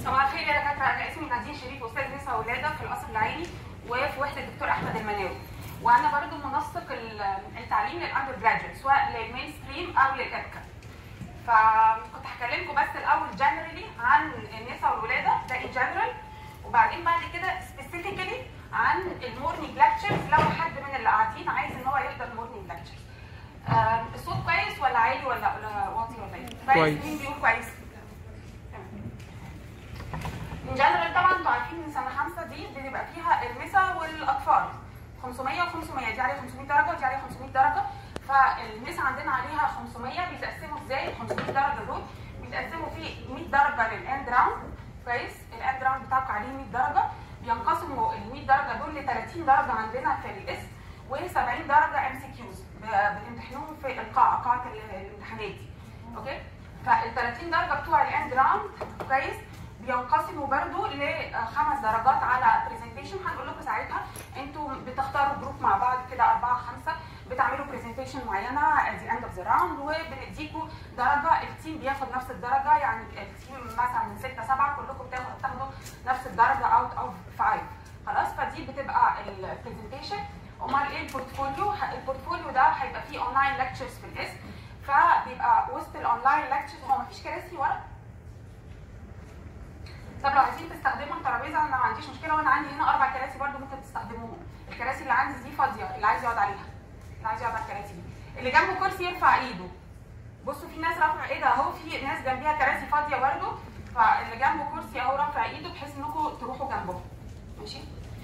صباح الخير يا دكاتره انا اسمي نادين شريف استاذ نساء ولاده في القصر العيني وفي وحده الدكتور احمد المناوي وانا برضو منسق ال- التعليم للاندر جراجويت سواء للمين ستريم او للابكا فكنت هكلمكم بس الاول جنرالي عن النساء والولاده ده ان جنرال وبعدين بعد كده سبيسيفيكالي عن المورنينج ليكتشرز لو حد من اللي قاعدين عايز ان هو يحضر المورنينج ليكتشرز الصوت كويس ولا عالي ولا ولا واطي ولا ايه؟ كويس. مين بيقول كويس؟ ان جنرال طبعا انتوا عارفين ان سنه خمسه دي بتبقى فيها النساء والاطفال 500 و500 دي عليها 500 درجه ودي عليها 500 درجه فالنساء عندنا عليها 500 بيتقسموا ازاي ال 500 درجه دول بيتقسموا في 100 درجه للاند راوند كويس الاند راوند بتاعكم عليه 100 درجه بينقسموا ال 100 درجه دول ل 30 درجه عندنا في الاسم و70 درجه ام سي كيوز بتمتحنوهم في القاعه قاعه ال- الامتحانات دي اوكي فال 30 درجه بتوع الاند راوند كويس بينقسموا برضو لخمس درجات على برزنتيشن هنقول لكم ساعتها انتوا بتختاروا جروب مع بعض كده اربعه خمسه بتعملوا برزنتيشن معينه at the end of the round وبنديكوا درجه التيم بياخد نفس الدرجه يعني التيم مثلا من سته سبعه كلكم بتاخدوا بتاخدوا نفس الدرجه اوت اوف فايف خلاص فدي بتبقى البرزنتيشن امال ايه البورتفوليو البورتفوليو ده هيبقى فيه اونلاين ليكتشرز في الاسم فبيبقى وسط الاونلاين ليكتشرز هو مفيش كراسي ورا طب لو عايزين تستخدموا الترابيزه انا ما عنديش مشكله وانا عندي هنا اربع كراسي برضو ممكن تستخدموهم الكراسي اللي عندي دي فاضيه اللي عايز يقعد عليها اللي عايز يقعد على الكراسي دي اللي جنبه كرسي يرفع ايده بصوا في ناس رافعه ايدها اهو في ناس جنبيها كراسي فاضيه برضو فاللي جنبه كرسي اهو رافع ايده بحيث انكم تروحوا جنبه ماشي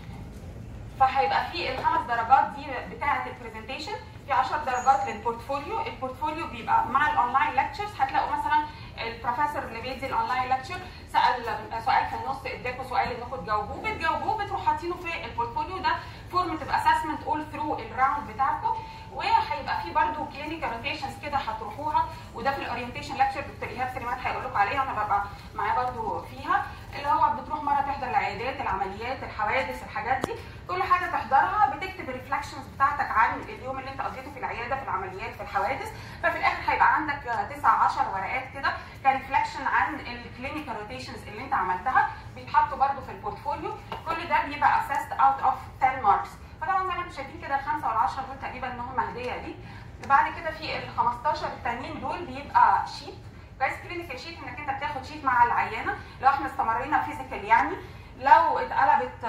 فهيبقى في الخمس درجات دي بتاعه البرزنتيشن في 10 درجات للبورتفوليو البورتفوليو بيبقى مع الاونلاين ليكتشرز هتلاقوا مثلا البروفيسور اللي بيدي الاونلاين ليكتشر سال سؤال في النص اداكوا سؤال انكم تجاوبوه بتجاوبوه بتروحوا حاطينه في البورتفوليو ده فورمتيف اسسمنت اول ثرو الراوند بتاعكم وهيبقى في برضه كلينيكال روتيشنز كده هتروحوها وده في الاورينتيشن ليكتشر دكتور ايهاب سليمان هيقول لكم عليها انا ببقى معاه برضه فيها اللي هو بتروح مره تحضر العيادات العمليات الحوادث الحاجات دي كل حاجه تحضرها بتكتب الريفلكشنز بتاعتك عن اليوم اللي انت قضيته في العياده في العمليات في الحوادث ففي الاخر هيبقى عندك 9 10 ورقات كده كريفلكشن عن الكلينيكال روتيشنز اللي انت عملتها بيتحطوا برده في البورتفوليو كل ده بيبقى اسست اوت اوف 10 ماركس فطبعا زي ما انتم شايفين كده الخمسه والعشره دول تقريبا ان هم هديه ليك بعد كده في ال 15 التانيين دول بيبقى شيت بس كلينيكال شيت انك انت بتاخد شيت مع العيانه لو احنا استمرينا فيزيكال يعني لو اتقلبت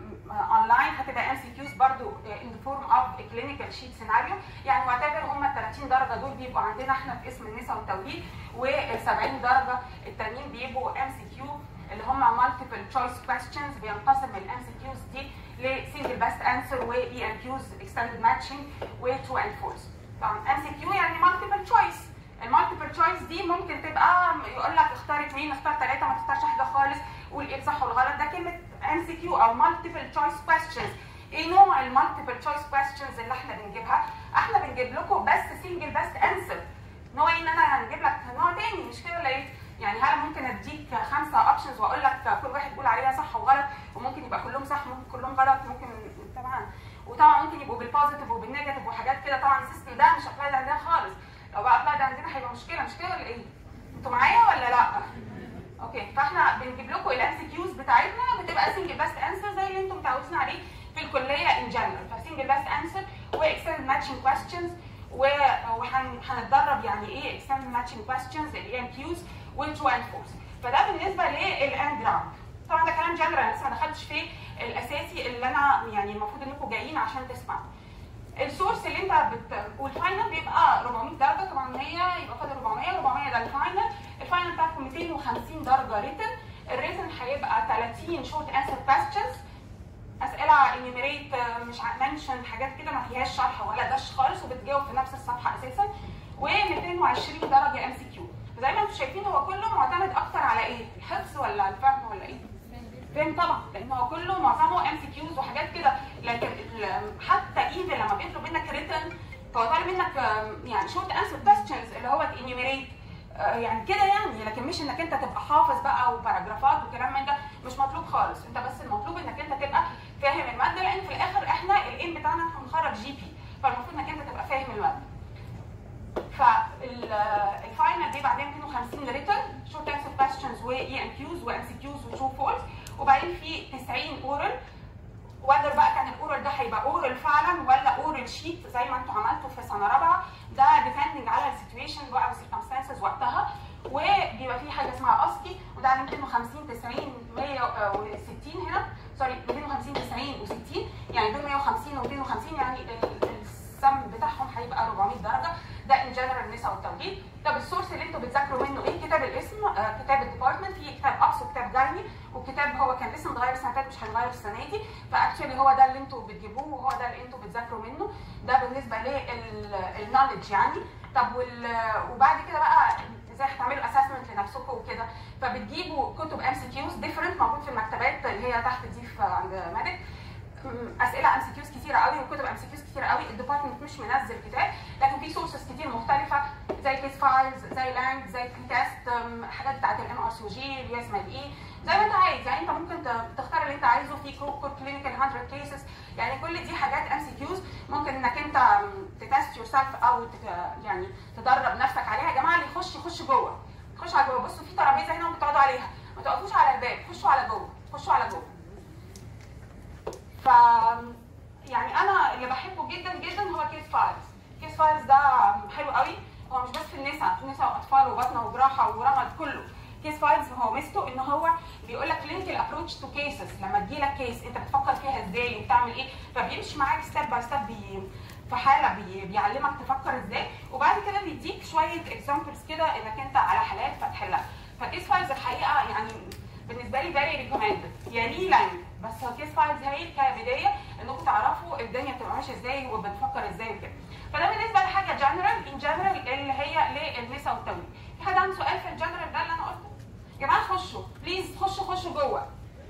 اونلاين هتبقى ام سي كيوز برضو ان فورم اوف كلينيكال شيت سيناريو يعني معتبر هم ال 30 درجه دول بيبقوا عندنا احنا في اسم النساء والتوليد وال 70 درجه التانيين بيبقوا ام سي كيو اللي هم مالتيبل تشويس كويستشنز بينقسم الام سي كيوز دي لسنجل باست انسر واي ام كيوز اكستندد ماتشنج وترو اند فولس طبعا ام سي كيو يعني مالتيبل تشويس المالتيبل تشويس دي ممكن تبقى يقول لك اختار اثنين اختار ثلاثه ما تختارش حاجه خالص قول ايه الصح والغلط ده كلمه ام سي كيو او مالتيبل تشويس كويستشنز ايه نوع المالتيبل تشويس كويستشنز اللي احنا بنجيبها احنا بنجيب لكم بس سنجل باست انسر نوع ان انا هنجيب لك نوع تاني مش كده ولا ايه يعني هل ممكن اديك خمسه اوبشنز واقول لك كل واحد يقول عليها صح وغلط وممكن يبقى كلهم صح ممكن كلهم غلط ممكن طبعا وطبعا ممكن يبقوا بالبوزيتيف وبالنيجاتيف وحاجات كده طبعا السيستم ده مش ابلايد عندنا خالص لو بقى ابلايد عندنا هيبقى مشكله مش كده ولا ايه؟ انتوا معايا ولا لا؟ اوكي فاحنا بنجيب لكم الام سي كيوز بتاعتنا بتبقى سنجل باست انسر زي اللي انتم متعودين عليه في الكليه ان جنرال فسنجل باست انسر واكستندد ماتشنج كويستشنز وهنتدرب يعني ايه اكستندد ماتشنج كويستشنز الام كيوز وترو اند فولس فده بالنسبه للاند راوند طبعا ده كلام جنرال لسه ما دخلتش في الاساسي اللي انا يعني المفروض انكم جايين عشان تسمعوا السورس اللي انت بت... والفاينل بيبقى 400 درجه طبعا هي يبقى فاضل 400 400 ده الفاينل الفاينل بتاعكم 250 درجه ريتن الريتن هيبقى 30 شورت انسر كويستشنز اسئله انيميريت مش منشن حاجات كده ما فيهاش شرح ولا دش خالص وبتجاوب في نفس الصفحه اساسا و220 درجه ام سي كيو زي ما انتم شايفين هو كله معتمد اكتر على ايه؟ الحفظ ولا الفهم ولا ايه؟ فهم طبعا لان هو كله معظمه ام سي كيوز وحاجات كده لكن ال- حتى ايفن لما بيطلب منك ريتن هو طالب منك آم، يعني شورت انسر كويستشنز اللي هو تانيميريت يعني كده يعني لكن مش انك انت تبقى حافظ بقى وباراجرافات وكلام من ده مش مطلوب خالص انت بس المطلوب انك انت تبقى فاهم الماده لان في الاخر احنا الايم بتاعنا هنخرج جي بي فالمفروض انك انت تبقى فاهم الماده فالفاينل بيبقى بعدين 250 ريتن شورت انسر كويستشنز واي ام كيوز وام سي كيوز وترو فولس وبعدين في 90 اورال وذر بقى كان الاورال ده هيبقى اورال فعلا ولا اورال شيت زي ما انتوا عملتوا في سنه رابعه ده ديبندنج على السيتويشن بقى والسيركمستانسز وقتها وبيبقى في حاجه اسمها اسكي وده على 250 90 160 هنا سوري 250 90 و60 يعني دول 150 و 250 يعني السم بتاعهم هيبقى 400 درجه ده ان جنرال النساء والتوحيد طب السورس اللي انتوا بتذاكروا منه ايه كتاب الاسم آه كتاب الديبارتمنت في كتاب ابس وكتاب جايني والكتاب هو كان لسه متغير السنه اللي مش هيتغير السنه دي فاكشولي هو ده اللي انتوا بتجيبوه وهو ده اللي انتوا بتذاكروا منه ده بالنسبه للنولج يعني طب وبعد كده بقى ازاي هتعملوا اسسمنت لنفسكم وكده فبتجيبوا كتب ام سي كيوز ديفرنت موجود في المكتبات اللي هي تحت دي في عند مادك اسئله ام سي كيوز كتيره قوي وكتب ام سي كيوز كتيره قوي الديبارتمنت مش منزل كتاب لكن في سورسز كتير مختلفه زي كيس فايلز زي لانج زي بري تيست حاجات بتاعت الام ار سي جي اليو اس ام اي زي ما انت عايز يعني انت ممكن تختار اللي انت عايزه في كور كلينيكال 100 كيسز يعني كل دي حاجات ام سي كيوز ممكن انك انت تتست يور سيلف او يعني تدرب نفسك عليها يا جماعه اللي يخش يخش جوه خش على جوه بصوا في ترابيزه هنا وبتقعدوا عليها ما تقفوش على الباب خشوا على جوه خشوا على جوه ف يعني انا اللي بحبه جدا جدا هو كيس فايلز كيس فايلز ده حلو قوي هو مش بس في النساء في النساء واطفال وبطنه وجراحه ورمد كله كيس فايلز هو ميزته ان هو بيقول لك كلينيكال ابروتش تو كيسز لما تجي لك كيس انت بتفكر فيها ازاي وبتعمل ايه فبيمشي معاك ستيب باي ستيب بي في حاله بي بيعلمك تفكر ازاي وبعد كده بيديك شويه اكزامبلز كده انك انت على حالات فتحلها فكيس فايلز الحقيقه يعني بالنسبه لي فيري ريكومندد يا ليه لاين بس هو كيس فايلز هايل كبدايه انكم تعرفوا الدنيا بتبقى ماشيه ازاي وبنفكر ازاي وكده فده بالنسبه لحاجه جنرال ان جنرال اللي هي للنساء والتوليد في حد عنده سؤال في الجنرال ده اللي انا قلته يا جماعه خشوا بليز خشوا خشوا جوه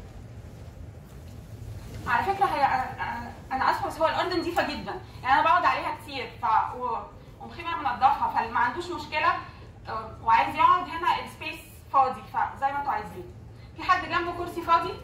على فكره هي انا اسفه بس هو الارض نظيفه جدا يعني انا بقعد عليها كتير ف ومخيمه منضفها فاللي ما عندوش مشكله وعايز يقعد هنا السبيس فاضي فزي ما انتوا عايزين في حد جنبه كرسي فاضي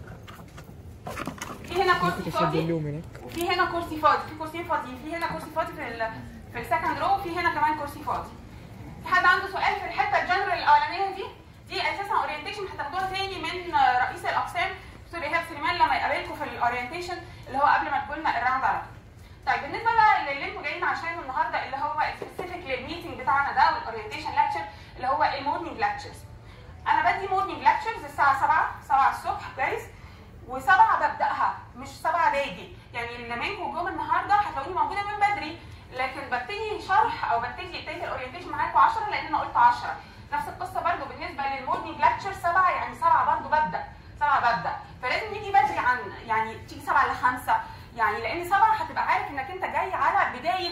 في هنا كرسي فاضي وفي هنا كرسي فاضي في كرسيين فاضيين في هنا كرسي فاضي في ال في السكند رو وفي هنا كمان كرسي فاضي في حد عنده سؤال في الحته الجنرال الاولانيه دي دي اساسا اورينتيشن هتاخدوها تاني من رئيس الاقسام دكتور ايهاب سليمان لما يقابلكم في الاورينتيشن اللي هو قبل ما تقول لنا الراوند على طيب بالنسبه بقى للي انتوا جايين عشانه النهارده اللي هو سبيسيفيك للميتنج بتاعنا ده والاورينتيشن لكتشر اللي هو المورنينج لكتشرز انا بدي مورنينج لكتشرز الساعه 7 7 الصبح كويس و7 ببداها مش 7 باجي يعني اللي منكم جم النهارده هتلاقوني موجوده من بدري لكن ببتدي شرح او ببتدي ابتدي الاورينتيشن معاكم 10 لان انا قلت 10 نفس القصه برده بالنسبه للمورنينج لكتشر 7 يعني 7 برده ببدا 7 ببدا فلازم نيجي بدري عن يعني تيجي 7 ل 5 يعني لان 7 هتبقى عارف انك انت جاي على بدايه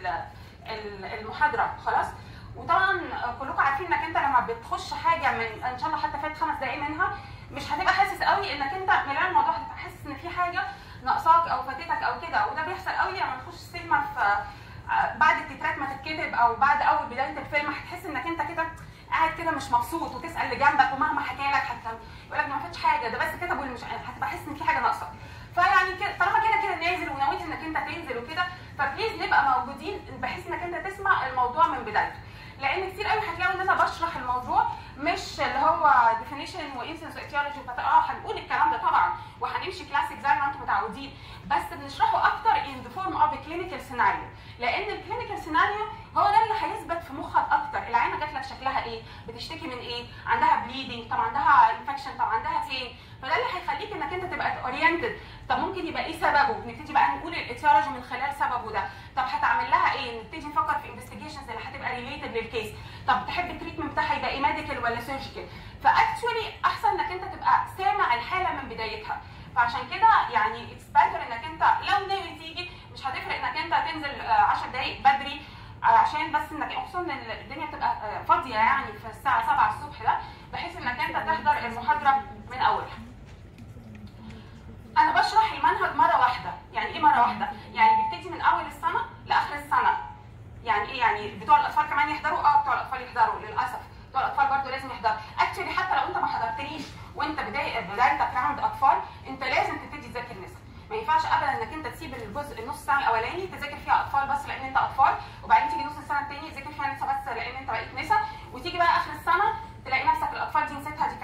المحاضره خلاص وطبعا كلكم عارفين انك انت لما بتخش حاجه من ان شاء الله حتى فات خمس دقائق منها مش هتبقى حاسس قوي انك انت من الموضوع هتبقى حاسس ان في حاجه ناقصاك او فاتتك او كده وده بيحصل قوي لما تخش السينما في بعد التترات ما تتكتب او بعد اول بدايه الفيلم هتحس انك انت كده قاعد كده مش مبسوط وتسال اللي جنبك ومهما حكى لك حتى يقول لك ما فاتش حاجه ده بس كتب واللي مش هتبقى حاسس ان في حاجه ناقصه فيعني كده طالما كده كده نازل ونويت انك انت تنزل وكده فبليز نبقى موجودين بحيث انك انت تسمع الموضوع من بدايته لان كتير قوي هتلاقوا ان انا بشرح الموضوع مش اللي هو ديفينيشن وانسنس وايتيولوجي اه هنقول الكلام ده طبعا وهنمشي كلاسيك زي ما انتم متعودين بس بنشرحه اكتر ان ذا فورم اوف كلينيكال سيناريو لان الكلينيكال سيناريو هو ده اللي هيثبت في مخك اكتر العينه جات لك شكلها ايه بتشتكي من ايه عندها بليدنج طب عندها انفكشن طب عندها فين فده اللي هيخليك انك انت تبقى اورينتد طب ممكن يبقى ايه سببه نبتدي بقى نقول الايتيولوجي من خلال سببه ده طب هتعمل لها ايه نبتدي نفكر في انفستيجيشنز اللي هتبقى ريليتد للكيس طب تحب التريتمنت بتاعها يبقى ايه ميديكال ولا سيرجيكال فاكشولي احسن انك انت تبقى سامع الحاله من بدايتها فعشان كده يعني اتس بيتر انك انت لو ناوي تيجي مش هتفرق انك انت تنزل 10 دقائق بدري عشان بس انك خصوصا ان الدنيا بتبقى فاضيه يعني في الساعه 7 الصبح ده بحيث انك انت تحضر المحاضره من اولها. انا بشرح المنهج مره واحده، يعني ايه مره واحده؟ يعني بيبتدي من اول السنه لاخر السنه. يعني ايه يعني بتوع الاطفال كمان يحضروا؟ اه بتوع الاطفال يحضروا للاسف. بتوع الاطفال برضه لازم يحضروا. اكشلي حتى لو انت ما حضرتليش وانت بدايه بدايتك راوند اطفال انت لازم تبتدي تذاكر نسا. ما ينفعش ابدا انك انت تسيب الجزء النص ساعه الاولاني تذاكر فيها اطفال بس لان انت اطفال وبعدين تيجي نص السنه الثاني تذاكر فيها نسا بس لان انت بقيت نسا وتيجي بقى اخر السنه تلاقي نفسك الاطفال دي نسيتها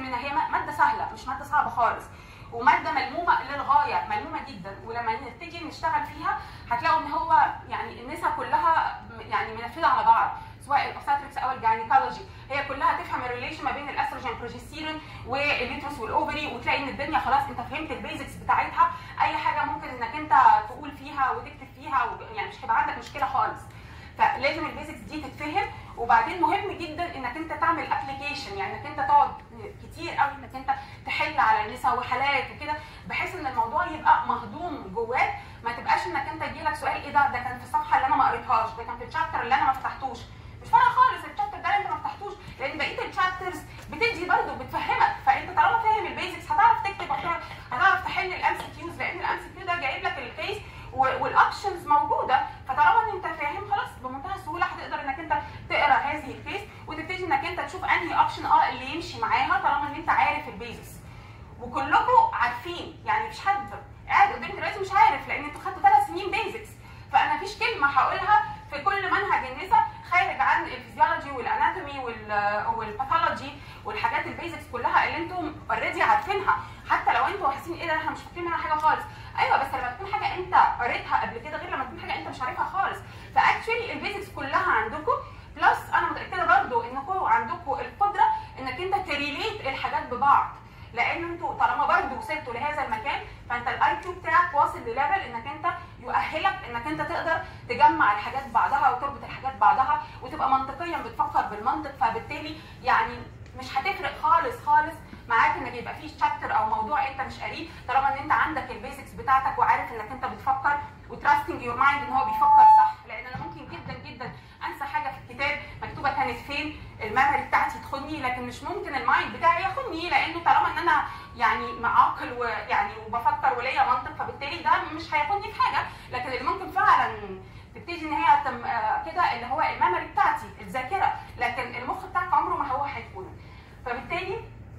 لنا هي م- ماده سهله مش ماده صعبه خالص وماده ملمومه للغايه ملمومه جدا ولما نبتدي نشتغل فيها هتلاقوا ان هو يعني النساء كلها م- يعني منفذه على بعض سواء الاوبستريكس او الجاينيكولوجي هي كلها تفهم الريليشن ما بين الاستروجين بروجستيرون واليوترس والاوفري وتلاقي ان الدنيا خلاص انت فهمت البيزكس بتاعتها اي حاجه ممكن انك انت تقول فيها وتكتب فيها و- يعني مش هيبقى عندك مشكله خالص فلازم البيزكس دي تتفهم وبعدين مهم جدا انك انت تعمل ابلكيشن يعني انك انت تقعد كتير قوي انك انت تحل على النساء وحالات وكده بحيث ان الموضوع يبقى مهضوم جواك ما تبقاش انك انت يجيلك سؤال ايه ده ده كان في الصفحه اللي انا ما قريتهاش ده كان في الشابتر اللي انا ما فتحتوش مش فارقه خالص الشابتر ده انت ما فتحتوش لان بقيه الشابترز بتدي برضه بتفهمك فانت طالما فاهم البيزكس هتعرف تكتب هتعرف- هتعرف تحل الام سي كيوز لان الام سي كيو ده جايب لك الكيس والاوبشنز موجوده فطالما ان انت فاهم خلاص بمنتهى السهوله هتقدر انك انت تقرا هذه الكيس وتبتدي انك انت تشوف انهي اوبشن اه اللي يمشي معاها طالما ان انت عارف البيزكس وكلكم عارفين يعني مفيش حد قاعد قدامي دلوقتي مش عارف لان انتوا خدتوا ثلاث سنين بيزكس فانا مفيش كلمه هقولها في كل منهج النساء خارج عن الفيزيولوجي والاناتومي وال- والباثولوجي والحاجات البيزكس كلها اللي انتم اوريدي عارفينها حتى لو انتوا حاسين ايه ده احنا مش فاكرين منها حاجه خالص ايوه بس لما تكون حاجه انت قريتها قبل كده غير لما تكون حاجه انت مش عارفها خالص فاكشولي البيزكس كلها عندكم بلس انا متاكده برضو انكم عندكم القدره انك انت تريليت الحاجات ببعض لان انتوا طالما برضه وصلتوا لهذا المكان فانت الاي كيو بتاعك واصل لليفل انك انت يؤهلك انك انت تقدر تجمع الحاجات بعضها وتربط الحاجات بعضها وتبقى منطقيا بتفكر بالمنطق فبالتالي يعني مش هتفرق خالص خالص معاك انك يبقى فيه شابتر او موضوع انت مش قاريه طالما ان انت عندك البيزكس بتاعتك وعارف انك انت بتفكر وتراستنج يور مايند ان هو بيفكر صح لان انا ممكن جدا جدا انسى حاجه في الكتاب مكتوبه كانت فين الميموري بتاعتي تخني لكن مش ممكن المايند بتاعي ياخدني لانه طالما ان انا يعني معاقل ويعني وبفكر وليا منطق فبالتالي ده مش هياخدني في حاجه لكن اللي ممكن فعلا تبتدي ان هي تم آه، كده اللي هو الميموري بتاعتي الذاكره لكن المخ بتاعك عمره ما هو هيكون فبالتالي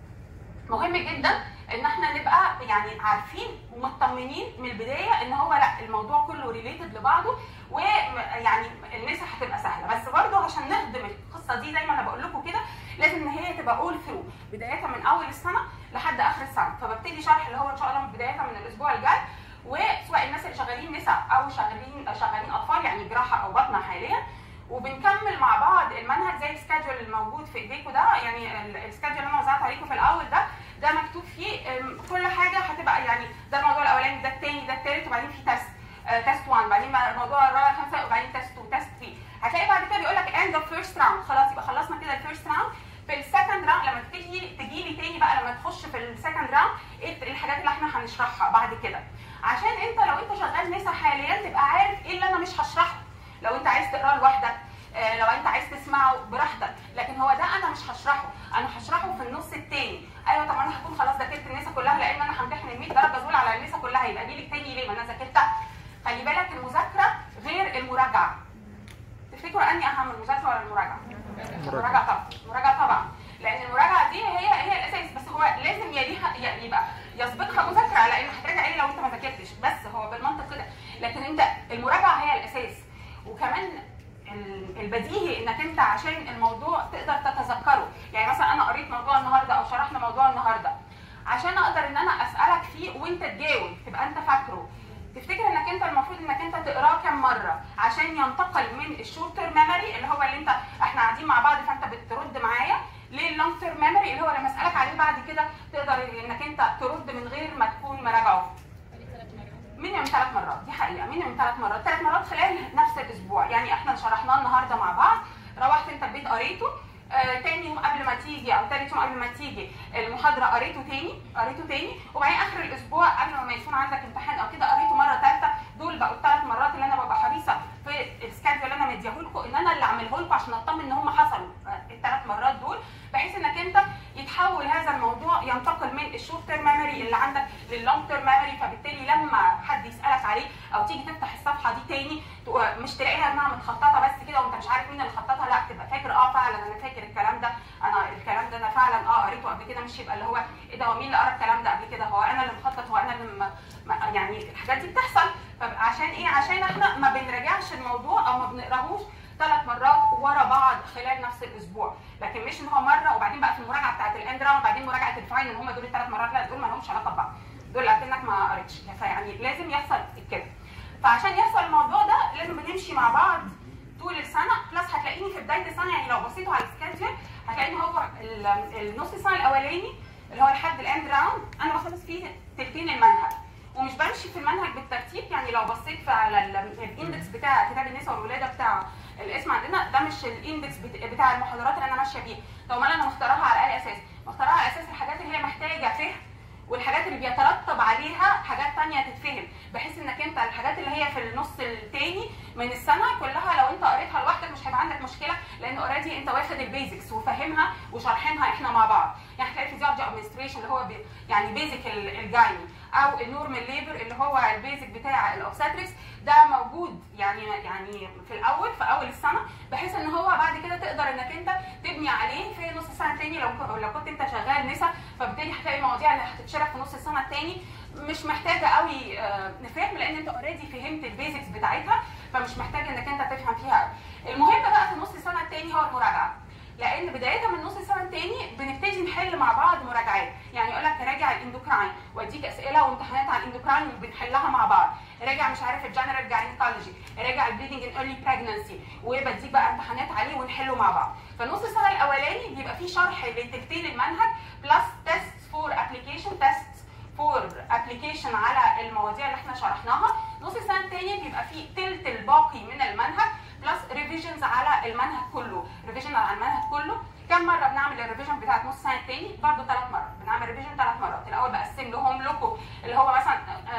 مهم جدا ان احنا نبقى يعني عارفين ومطمنين من البدايه ان هو لا الموضوع كله ريليتد لبعضه ويعني النسا هتبقى سهله بس برضه عشان نخدم القصه دي زي ما انا بقول لكم كده لازم ان هي تبقى اول ثرو بدايه من اول السنه لحد اخر السنه فببتدي شرح اللي هو ان شاء الله من بدايه من الاسبوع الجاي وسواء الناس اللي شغالين نساء او شغالين شغالين اطفال يعني جراحه او بطنه حاليا وبنكمل مع بعض المنهج زي السكادجول الموجود في ايديكم ده يعني ال- السكادجول اللي انا وزعت عليكم في الاول ده ده مكتوب فيه أم، كل حاجه هتبقى يعني ده الموضوع الاولاني ده الثاني ده الثالث وبعدين في تيست تيست 1 بعدين بقى الموضوع الرابع خمسه وبعدين تيست 2 تيست 3 هتلاقي بعد كده بيقول لك اند اوف فيرست راوند خلاص يبقى خلصنا كده الفيرست راوند في السكند راوند لما تيجي تجي لي تاني بقى لما تخش في السكند راوند ايه الحاجات اللي احنا هنشرحها بعد كده عشان انت لو انت شغال نسا حاليا تبقى عارف ايه اللي انا مش هشرحه لو انت عايز تقراه لوحدك آه، لو انت عايز تسمعه براحتك لكن هو ده انا مش هشرحه انا هشرحه في النص التاني ايوه طب انا هكون خلاص ذاكرت النسا كلها لان انا همتحن ال 100 درجه دول على النسا كلها يبقى دي لك تاني ليه ما انا ذاكرتها خلي بالك المذاكره غير المراجعه تفتكروا اني اهم المذاكره ولا المراجعه المراجعه طبعا المراجعه طبعا لان المراجعه دي هي هي الاساس بس هو لازم يليها ي- يبقى يسبقها مذاكره لان هتراجع ايه لو انت ما ذاكرتش بس هو بالمنطق كده لكن انت المراجعه هي الاساس وكمان ال- البديهي انك انت عشان الموضوع تقدر تتذكره يعني مثلا انا قريت موضوع النهارده او شرحنا موضوع النهارده عشان اقدر ان انا اسالك فيه وانت تجاوب تبقى انت فاكره تفتكر انك انت المفروض انك انت تقراه كم مره عشان ينتقل من الشورت تيرم ميموري اللي هو اللي انت احنا قاعدين مع بعض فانت بترد معايا لللونج تيرم ميموري اللي هو لما اسالك عليه بعد كده تقدر انك انت ترد من غير ما تكون مراجعه مينيمم ثلاث مرات دي حقيقه مينيمم ثلاث مرات ثلاث مرات خلال نفس الاسبوع يعني احنا شرحناه النهارده مع بعض روحت انت البيت قريته آه تاني يوم قبل ما تيجي او تالت يوم قبل ما تيجي المحاضره قريته تاني قريته تاني وبعدين اخر الاسبوع قبل ما يكون عندك امتحان او كده قريته مره ثالثه دول بقوا الثلاث مرات اللي انا ببقى حريصه في السكادجول اللي انا مديه لكم ان انا اللي اعمله لكم عشان اطمن ان هم حصلوا آه، الثلاث مرات دول بحيث انك انت يتحول هذا الموضوع ينتقل من الشورت تيرم ميموري اللي عندك لللونج تيرم ميموري فبالتالي لما حد يسالك عليه او تيجي تفتح الصفحه دي تاني تبقى مش تلاقيها انها متخططه بس كده وانت مش عارف مين اللي خططها لا تبقى فاكر اه فعلا انا فاكر الكلام ده انا الكلام ده انا فعلا اه قريته قبل كده مش يبقى اللي هو ايه ده هو مين اللي قرا الكلام ده قبل كده هو انا اللي مخطط هو انا اللي م... م... يعني الحاجات دي بتحصل فعشان ايه عشان احنا ما بنراجعش الموضوع او ما بنقراهوش ثلاث مرات ورا بعض خلال نفس الاسبوع لكن مش ان هو مره وبعدين بقى في المراجعه بتاعت الاند راوند بعدين مراجعه الفاينل هم دول الثلاث مرات لا دول ما لهمش علاقه ببعض دول اكنك ما قريتش فيعني لازم يحصل كده فعشان يحصل الموضوع ده لازم بنمشي مع بعض طول السنه بلس هتلاقيني في بدايه السنه يعني لو بصيتوا على السكادجول هتلاقي ان هو ال- النص السنه الاولاني اللي هو لحد الاند راوند انا بخلص فيه تلتين المنهج ومش بمشي في المنهج بالترتيب يعني لو بصيت في على ال- الاندكس بتاع كتاب النساء والولاده بتاع الاسم عندنا ده مش الاندكس بت- بتاع المحاضرات اللي انا ماشيه بيه طب امال انا مختارها على اي اساس مختارها على اساس الحاجات اللي هي محتاجه فهم والحاجات اللي بيترتب عليها حاجات تانية تتفهم بحيث انك انت الحاجات اللي هي في النص التاني من السنه كلها لو انت قريتها لوحدك مش هيبقى عندك مشكله لان اوريدي انت واخد البيزكس وفاهمها وشارحينها احنا مع بعض يعني هتلاقي فيزيولوجي ادمنستريشن اللي هو بي يعني بيزك الجايني او النورمال ليبر اللي هو البيزك بتاع الاوبستريكس ده موجود يعني يعني في الاول في اول السنه بحيث ان هو بعد كده تقدر انك انت تبني عليه في نص السنه الثاني لو لو كنت انت شغال نسا فبالتالي هتلاقي المواضيع اللي هتتشرح في نص السنه الثاني مش محتاجه قوي آه، نفهم لان انت اوريدي فهمت البيزكس بتاعتها فمش محتاج انك انت تفهم فيها قوي. المهم بقى في نص السنه الثاني هو المراجعه لان بدايه من نص السنه الثاني بنبتدي نحل مع بعض مراجعات يعني يقول لك راجع الاندوكراين واديك اسئله وامتحانات على الاندوكراين وبنحلها مع بعض راجع مش عارف الجنرال جاينيكولوجي راجع البليدنج ان ايرلي بريجنسي وبديك بقى امتحانات عليه ونحله مع بعض فنص السنه الاولاني بيبقى فيه شرح لتلتين المنهج بلس تيست فور ابلكيشن تيست فور ابلكيشن على المواضيع اللي احنا شرحناها نص السنه الثاني بيبقى فيه تلت الباقي من المنهج بلس ريفيجنز على المنهج كله ريفيجن على المنهج كله كم مره بنعمل الريفيجن بتاعت نص السنه الثاني برضه ثلاث مرات بنعمل ريفيجن ثلاث مرات الاول بقسم لهم لكم اللي هو مثلا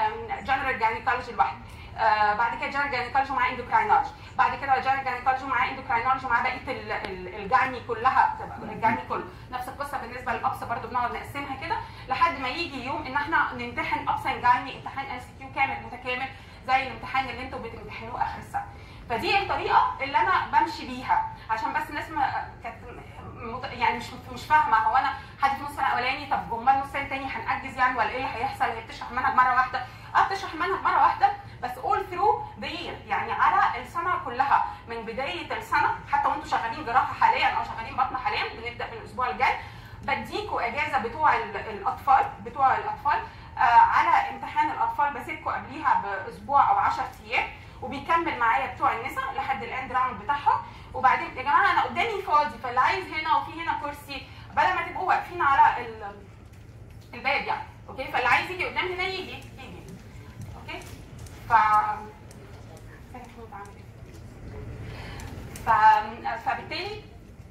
جنرال جاينيكولوجي لوحده آه بعد كده جنرال جاينيكولوجي مع اندوكراينولوجي بعد كده جنرال جاينيكولوجي مع اندوكراينولوجي مع بقيه ال- ال- الجاني كلها تبقى الجاني كله نفس القصه بالنسبه للابس برضه بنقعد نقسمها كده لحد ما يجي يوم ان احنا نمتحن ابس اند جاني امتحان ام سي كيو كامل متكامل زي الامتحان اللي انتوا بتمتحنوه اخر السنه فدي الطريقه اللي انا بمشي بيها عشان بس الناس ما كانت مت- يعني مش مش فاهمه هو انا حد في نص سنه اولاني طب امال نص سنه تاني هنأجز يعني ولا ايه اللي هيحصل هي بتشرح المنهج مره واحده اه بتشرح المنهج مره واحده بس all through the year يعني على السنه كلها من بدايه السنه حتى وانتوا شغالين جراحه حاليا او شغالين بطن حاليا بنبدا من الاسبوع الجاي بديكوا اجازه بتوع ال- الاطفال بتوع الاطفال آه على امتحان الاطفال بسيبكوا قبليها باسبوع او 10 ايام وبيكمل معايا بتوع النساء لحد الاند راوند بتاعهم وبعدين يا جماعه انا قدامي فاضي فاللي عايز هنا وفي هنا كرسي بدل ما تبقوا واقفين على ال- الباب يعني اوكي فاللي عايز يجي قدام هنا يجي يجي اوكي ف ف... فبالتالي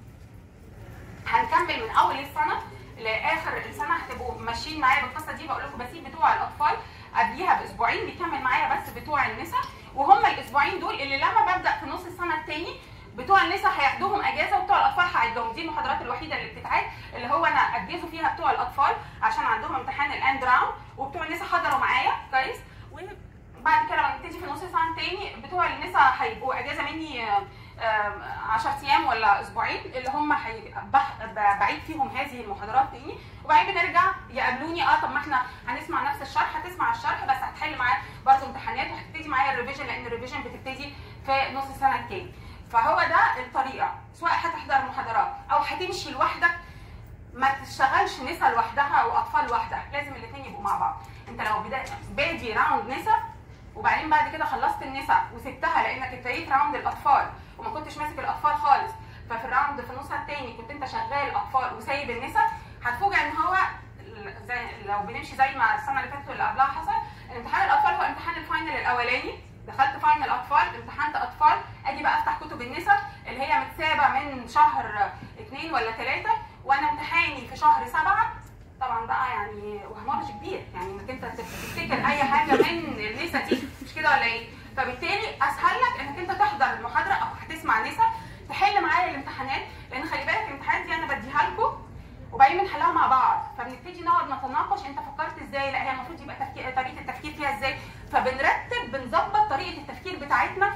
هنكمل من اول السنه لاخر السنه هتبقوا ماشيين معايا بالقصه دي بقول لكم بسيب بتوع الاطفال قبليها باسبوعين بيكمل معايا بس بتوع النساء وهم الاسبوعين دول اللي لما ببدا في نص السنه الثاني بتوع النساء هياخدوهم اجازه وبتوع الاطفال هعدهم دي المحاضرات الوحيده اللي بتتعاد اللي هو انا اجازوا فيها بتوع الاطفال عشان عندهم امتحان الاند راوند وبتوع النساء حضروا معايا كويس وبعد كده لما نبتدي في نص السنه الثاني بتوع النساء هيبقوا اجازه مني آه، آه، 10 ايام ولا اسبوعين اللي هم هي- بح- ب- بعيد فيهم هذه المحاضرات تاني وبعدين بنرجع يقابلوني اه طب ما احنا هنسمع نفس الشرح هتسمع الشرح بس هتحل معايا برضه امتحانات وهتبتدي معايا الريفيجن لان الريفيجن بتبتدي في نص السنه التاني فهو ده الطريقه سواء هتحضر محاضرات او هتمشي لوحدك ما تشتغلش نسا لوحدها واطفال لوحدها لازم الاثنين يبقوا مع بعض انت لو بدا بادي راوند نسا وبعدين بعد كده خلصت النسا وسبتها لانك ابتديت راوند الاطفال وما كنتش ماسك الاطفال خالص ففي الراوند في النص الثاني كنت انت شغال اطفال وسايب النسا هتفوجئ ان هو زي لو بنمشي زي ما السنه اللي فاتت واللي قبلها حصل امتحان الاطفال هو امتحان الفاينل الاولاني دخلت فاينل اطفال امتحنت اطفال اجي بقى افتح كتب النسا اللي هي متسابه من شهر اثنين ولا ثلاثه وانا امتحاني في شهر سبعه طبعا بقى يعني وهمرج كبير يعني انك انت تفتكر اي حاجه من النسا دي مش كده ولا ايه؟ فبالتالي اسهل لك انك انت تحضر المحاضره او هتسمع نسا تحل معايا الامتحانات لان خلي بالك الامتحانات دي انا بديها لكم وبعدين بنحلها مع بعض فبنبتدي نقعد نتناقش انت فكرت ازاي لا هي المفروض يبقى تفكير طريقه التفكير فيها ازاي فبنرتب بنظبط طريقه التفكير بتاعتنا في الحاجة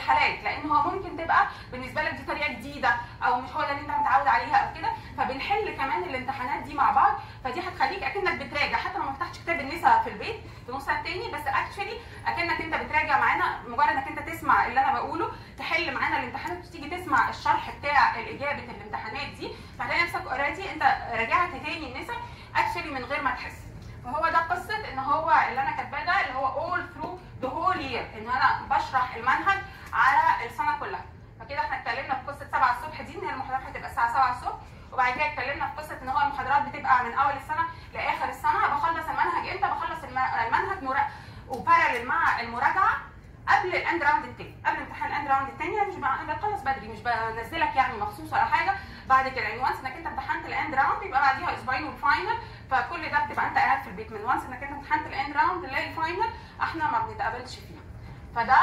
الحالات لان هو ممكن تبقى بالنسبه لك دي طريقه جديده او مش هو ده اللي انت متعود عليها او كده فبنحل كمان الامتحانات دي مع بعض فدي هتخليك اكنك بتراجع حتى لو ما فتحتش كتاب النساء في البيت في نص ساعه تاني بس اكشلي اكنك انت بتراجع معانا مجرد انك انت تسمع اللي انا بقوله تحل معانا الامتحانات وتيجي تسمع الشرح بتاع الاجابه الامتحانات دي فهتلاقي نفسك اوريدي انت رجعت تاني النساء اكشلي من غير ما تحس فهو ده قصه ان هو اللي انا كاتباه ده اللي هو all through the whole year ان انا بشرح المنهج على السنه كلها فكده احنا اتكلمنا في قصه 7 الصبح دي ان هي المحاضرات هتبقى الساعه 7 الصبح وبعد كده اتكلمنا في قصه ان هو المحاضرات بتبقى من اول السنه لاخر السنه بخلص المنهج امتى بخلص الم- المنهج مرا... وبارلل مع المراجعه قبل الاند راوند التاني قبل امتحان الاند راوند التاني يعني مش ب- انا بخلص بدري مش بنزلك يعني مخصوص ولا حاجه بعد كده يعني وانس انك انت امتحنت الاند راوند يبقى بعديها اسبوعين والفاينل فكل ده بتبقى انت قاعد في البيت من وانس انك انت امتحنت الاند راوند للفاينل احنا ما بنتقابلش فيها فده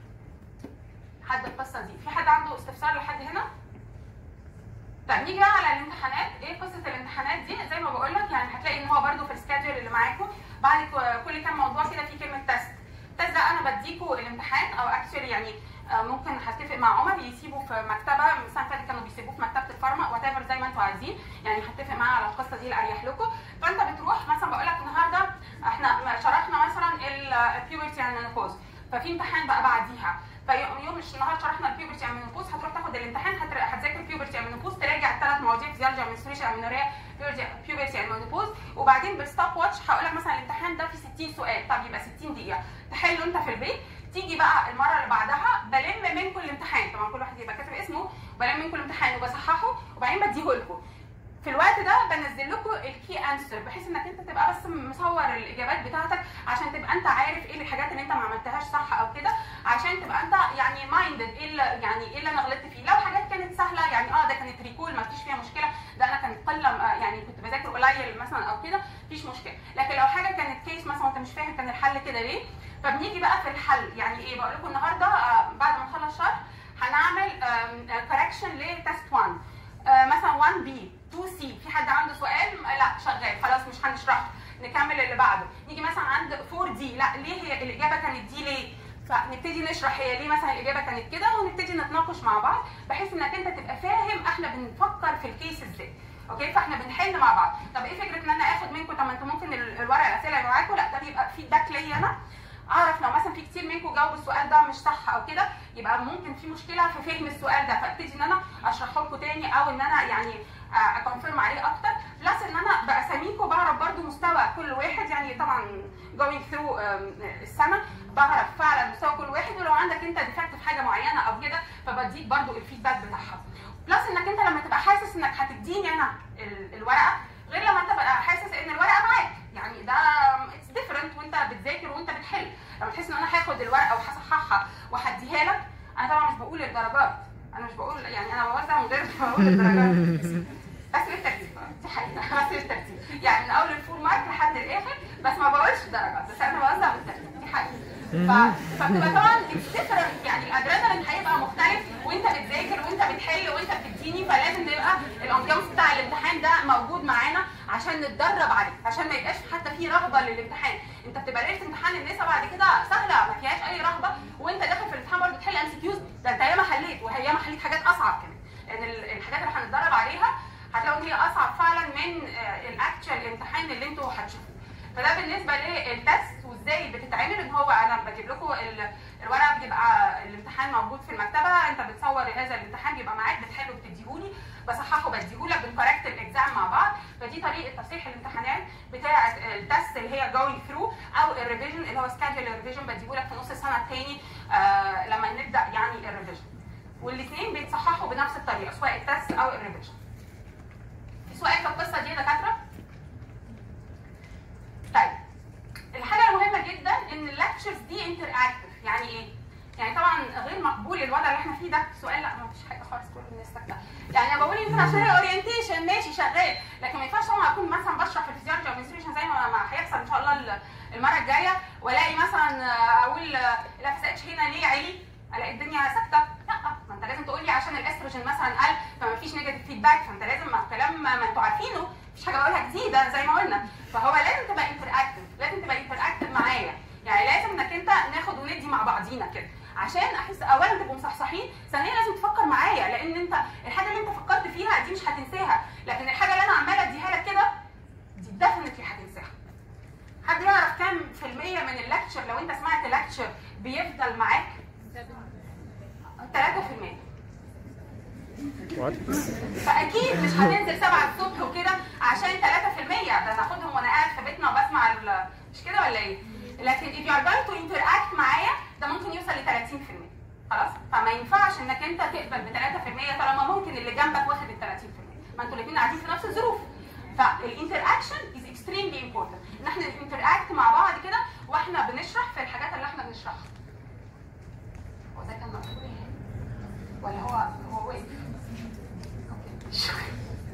حد القصه دي في حد عنده استفسار لحد هنا طيب نيجي بقى على الامتحانات ايه قصه الامتحانات دي زي ما بقول لك يعني هتلاقي ان هو برده في السكادجول اللي معاكم بعد ك- كل كام موضوع كده في كلمه تيست التيست ده انا بديكوا الامتحان او اكشولي يعني آه، ممكن هتفق مع عمر يسيبوا في مكتبه السنه اللي فاتت كانوا بيسيبوه في مكتبه الفارما وات ايفر زي ما انتوا عايزين يعني هتفق معاه على القصه دي الاريح لكم فانت بتروح مثلا بقول لك النهارده احنا شرحنا مثلا البيوبرتي يعني المينوبوز ففي امتحان بقى بعديها فيوم يوم مش النهارده شرحنا البيوبرتي يعني المينوبوز هتروح تاخد الامتحان هتر- هتذاكر البيوبرتي يعني المينوبوز تراجع الثلاث مواضيع فيزيولوجي منستريشن امينوريا بيوبرتي يعني المينوبوز وبعدين بالستوب واتش هقول لك مثلا الامتحان ده فيه 60 سؤال طب يبقى 60 دقيقه تحله انت في البيت تيجي بقى المره اللي بعدها بلم منكم الامتحان طبعا كل واحد يبقى كاتب اسمه بلم منكم الامتحان وبصححه وبعدين بديه لكم في الوقت ده بنزل لكم الكي انسر بحيث انك انت تبقى بس مصور الاجابات بتاعتك عشان تبقى انت عارف ايه الحاجات اللي انت ما عملتهاش صح او كده عشان تبقى انت يعني مايندد ايه اللي يعني ايه اللي انا غلطت فيه لو حاجات كانت سهله يعني اه ده كانت ريكول ما فيش فيها مشكله ده انا كانت قله آه، يعني كنت بذاكر قليل مثلا او كده مفيش مشكله لكن لو حاجه كانت كيس مثلا وانت مش فاهم كان الحل كده ليه فبنيجي بقى في الحل يعني ايه بقول لكم النهارده آه، بعد ما نخلص شرح هنعمل كوركشن لتست 1 آه، مثلا 1 بي 2 سي في حد عنده سؤال لا شغال خلاص مش هنشرحه نكمل اللي بعده نيجي مثلا عند 4 دي لا ليه هي الاجابه كانت دي ليه فنبتدي نشرح هي ليه مثلا الاجابه كانت كده ونبتدي نتناقش مع بعض بحيث انك انت تبقى فاهم احنا بنفكر في الكيس ازاي اوكي فاحنا بنحل مع بعض طب ايه فكره ان انا اخد منكم طب ما انتوا ممكن ال- الورق الاسئله اللي معاكم لا ده بيبقى فيدباك ليا انا اعرف لو مثلا في كتير منكم جاوبوا السؤال ده مش صح او كده يبقى ممكن في مشكله في فهم السؤال ده فابتدي ان انا اشرحه لكم تاني او ان انا يعني اكونفيرم عليه اكتر بلس ان انا باساميكم بعرف برضو مستوى كل واحد يعني طبعا جوينج ثرو السنه بعرف فعلا مستوى كل واحد ولو عندك انت ديفكت في حاجه معينه او كده فبديك برضو الفيدباك بتاعها بلس انك انت لما تبقى حاسس انك هتديني انا ال- الورقه غير لما انت تبقى حاسس ان الورقه معاك يعني ده اتس ديفرنت وانت بتذاكر وانت بتحل لما تحس ان انا هاخد الورقه وهصححها وهديها لك انا طبعا مش بقول الدرجات انا مش بقول يعني انا بوزع من غير ما اقول الدرجات بس للترتيب دي حقيقه بس للترتيب يعني من اول الفول مارك لحد الاخر بس ما بقولش درجات بس انا بوزع بالترتيب دي حقيقه ف- فبتبقى طبعا ديفرنت يعني الادرينالين هيبقى مختلف وانت بتذاكر وانت بتحل وانت بتديني فلازم تبقى الامبيانس بتاع الامتحان ده موجود معانا عشان نتدرب عليه عشان ما يبقاش حتى في رهبه للامتحان انت بتبقى ليله امتحان النساء بعد كده سهله ما فيهاش اي رهبه وانت داخل في الامتحان برضه تحل ام سي كيوز ده انت ياما حليت وهياما حليت حاجات اصعب كمان لان ال- الحاجات اللي هنتدرب عليها هتلاقوا ان هي اصعب فعلا من الاكتشوال امتحان اللي انتوا هتشوفوه فده بالنسبه للتست وازاي بتتعمل ان هو انا بجيب لكم ال- الورقه بيبقى الامتحان موجود في المكتبه انت بتصور هذا الامتحان بيبقى معاك بتحله بتديهولي بصححه بديهولك بنكوركت الاكزام مع بعض فدي طريقه تصحيح الامتحانات بتاعه التست اللي هي جوينج ثرو او الريفيجن اللي هو سكادجول الريفيجن بديهولك في نص السنه الثاني آه لما نبدا يعني الريفيجن والاثنين بيتصححوا بنفس الطريقه سواء التست او الريفيجن في سؤال في القصه دي يا دكاتره طيب الحاجه المهمه جدا ان اللكتشرز دي انتر اكتف يعني ايه؟ يعني طبعا غير مقبول الوضع اللي احنا فيه ده سؤال لا ما فيش حاجه خالص كل الناس ساكته يعني انا بقول يمكن عشان هي اورينتيشن ماشي شغال لكن ما ينفعش طبعا اكون مثلا بشرح في الفيزيولوجي او administration زي ما ما هيحصل ان شاء الله ال- المره الجايه والاقي مثلا اقول الاف اس اتش هنا ليه عالي الاقي الدنيا ساكته لا ما انت لازم تقول لي عشان الاستروجين مثلا قل فما فيش نيجاتيف فيدباك فانت لازم مع الكلام ما ما انتوا عارفينه مفيش حاجه بقولها جديده زي ما قلنا فهو لازم تبقى انتر اكتف لازم تبقى انتر اكتف معايا يعني لازم انك انت ناخد وندي مع بعضينا كده عشان احس اولا تبقوا مصحصحين ثانيا لازم تفكر معايا لان انت الحاجه اللي انت فكرت فيها دي مش هتنساها لكن الحاجه اللي انا عماله اديها لك كده دي ديفنتلي هتنساها حد يعرف كام في المية من اللكتشر لو انت سمعت لكتشر بيفضل معاك 3% فاكيد مش هتنزل 7 الصبح وكده عشان 3% ده انا اخدهم وانا قاعد في بيتنا وبسمع ال- مش كده ولا ايه؟ لكن if you are going to interact معايا ده ممكن يوصل ل 30% خلاص؟ فما ينفعش انك انت تقبل ب 3% طالما ممكن اللي جنبك واخد ال 30% ما انتوا الاثنين قاعدين في نفس الظروف فالانتراكشن از اكستريملي امبورتنت ان احنا نتراكت مع بعض كده واحنا بنشرح في الحاجات اللي احنا بنشرحها هو ده كان مقفول ايه؟ ولا هو هو واقف؟ اوكي شكرا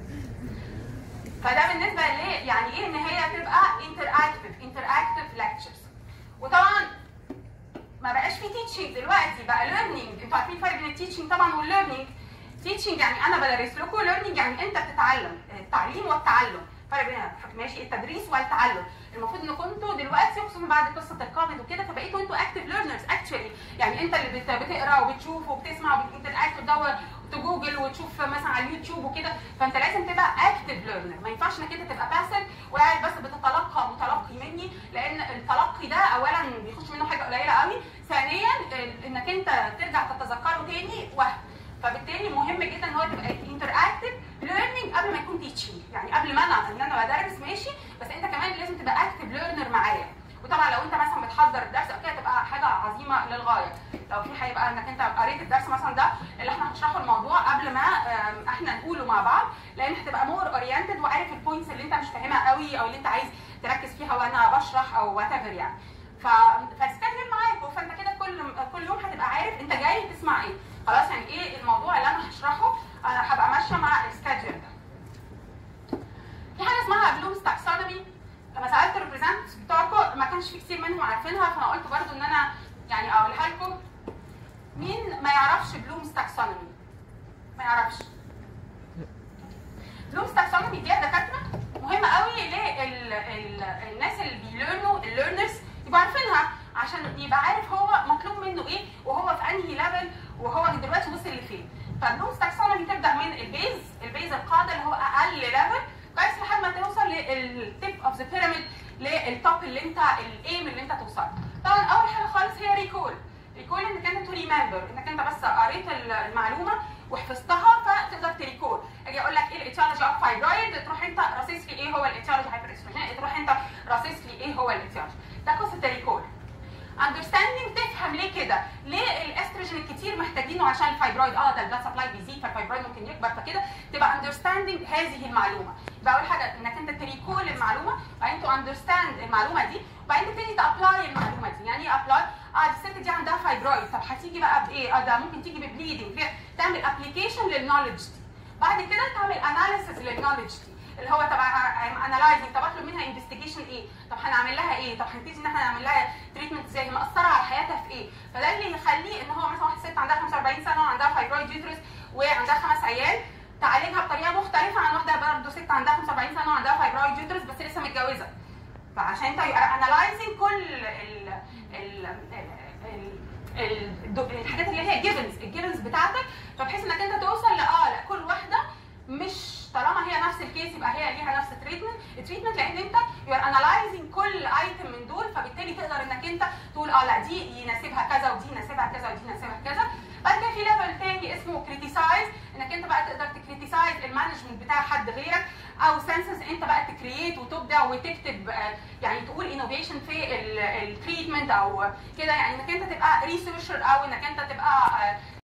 فده بالنسبه ل يعني ايه ان هي تبقى interactive interactive lectures وطبعا ما بقاش في teaching دلوقتي بقى learning انتوا عارفين الفرق بين التيتشنج طبعا والlearning teaching يعني انا بدرس لكم learning يعني انت بتتعلم التعليم والتعلم فرق بين ماشي التدريس والتعلم المفروض ان كنتوا دلوقتي خصوصا بعد قصه الكوفيد وكده فبقيتوا انتوا اكتف ليرنرز اكشولي يعني انت اللي بت- بتقرا وبتشوف وبتسمع وبتنتراكت وتدور تجوجل وتشوف مثلا على اليوتيوب وكده فانت لازم تبقى اكتف ليرنر ما ينفعش انك انت تبقى باسف وقاعد بس بتتلقى متلقي مني لان التلقي ده اولا بيخش منه حاجه قليله قوي ثانيا ال- انك انت ترجع تتذكره تاني وهم فبالتالي مهم جدا ان هو تبقى انتراكتيف ليرنينج قبل ما يكون تيتشنج يعني قبل ما انا ان انا بدرس ماشي بس انت كمان لازم تبقى اكتف ليرنر معايا وطبعا لو انت مثلا بتحضر الدرس او كده تبقى حاجه عظيمه للغايه لو في هيبقى انك انت قريت الدرس مثلا ده اللي احنا هنشرحه الموضوع قبل ما آم، احنا نقوله مع بعض لان هتبقى مور اورينتد وعارف البوينتس اللي انت مش فاهمها قوي او اللي انت عايز تركز فيها وانا بشرح او وات يعني ف فاستخدم معاك فانت كده كل كل يوم هتبقى عارف انت جاي تسمع ايه خلاص يعني ايه الموضوع اللي انا هشرحه انا هبقى ماشيه مع السكادجول ده في حاجه اسمها بلومز تاكسونومي لما سالت الريبريزنتس بتوعكم ما كانش في كتير منهم عارفينها فانا قلت برضو ان انا يعني اقولها لكم مين ما يعرفش بلومز تاكسونومي ما يعرفش بلومز تاكسونومي دي يا دكاتره مهمه قوي للناس اللي بيليرنوا الليرنرز يبقوا عارفينها عشان يبقى عارف هو مطلوب منه ايه وهو في انهي ليفل وهو دلوقتي وصل لفين فبلومز تاكسونومي تبدا من البيز البيز القاعده اللي هو اقل ليفل كويس لحد ما توصل للتيب اوف ذا بيراميد للتوب اللي انت الايم اللي انت توصل طبعا اول حاجه خالص هي ريكول ريكول انك انت تو ريمبر انك انت بس قريت المعلومه وحفظتها فتقدر تريكول اجي اقول لك ايه الايتيولوجي اوف فايبرويد تروح انت راصص لي ايه هو الايتيولوجي هايبر استروجين تروح انت راصص لي ايه هو الايتيولوجي ده قصه الريكول اندرستاندينج تفهم ليه كده ليه الاستروجين الكتير محتاجينه عشان الفايبرويد اه ده البلاد سبلاي بيزيد فالفايبرويد ممكن يكبر فكده تبقى اندرستاندينج هذه المعلومه يبقى اول حاجه انك انت تريكول المعلومه وبعدين تو اندرستاند المعلومه دي وبعدين تبتدي تابلاي المعلومه دي يعني ايه ابلاي اه دي الست دي عندها فايبرويد طب هتيجي بقى بايه اه ده ممكن تيجي ببليدنج تعمل ابلكيشن للنولج دي بعد كده تعمل اناليسيس للنولج دي اللي هو طب انالايزنج طب اطلب منها انفستيجيشن ايه طب هنعمل لها ايه طب هنبتدي ان احنا نعمل لها تريتمنت ازاي مأثره على حياتها في ايه فده اللي يخليه ان هو مثلا واحده ست عندها 45 سنه وعندها فايبرويد يوترس وعندها خمس عيال تعالجها بطريقه مختلفه عن واحده برضه ست عندها 45 سنه وعندها فايبرويد يوترس بس لسه متجوزه فعشان انت انالايزنج كل ال ال ال ال- الحاجات اللي هي جيفنز الجيفنز بتاعتك فبحيث انك انت توصل لاه لا كل واحده مش طالما هي نفس الكيس يبقى هي ليها نفس التريتمنت التريتمنت لان انت يو ار انالايزنج كل ايتم من دول فبالتالي تقدر انك انت تقول اه لا دي يناسبها كذا ودي يناسبها كذا ودي يناسبها كذا بعد كده في ليفل تاني اسمه كريتيسايز انك انت بقى تقدر تكريتيسايز المانجمنت بتاع حد غيرك او سنسز انت بقى تكريت وتبدع وتكتب آه، يعني تقول انوفيشن في التريتمنت او كده يعني انك انت تبقى ريسيرشر او انك انت تبقى آه،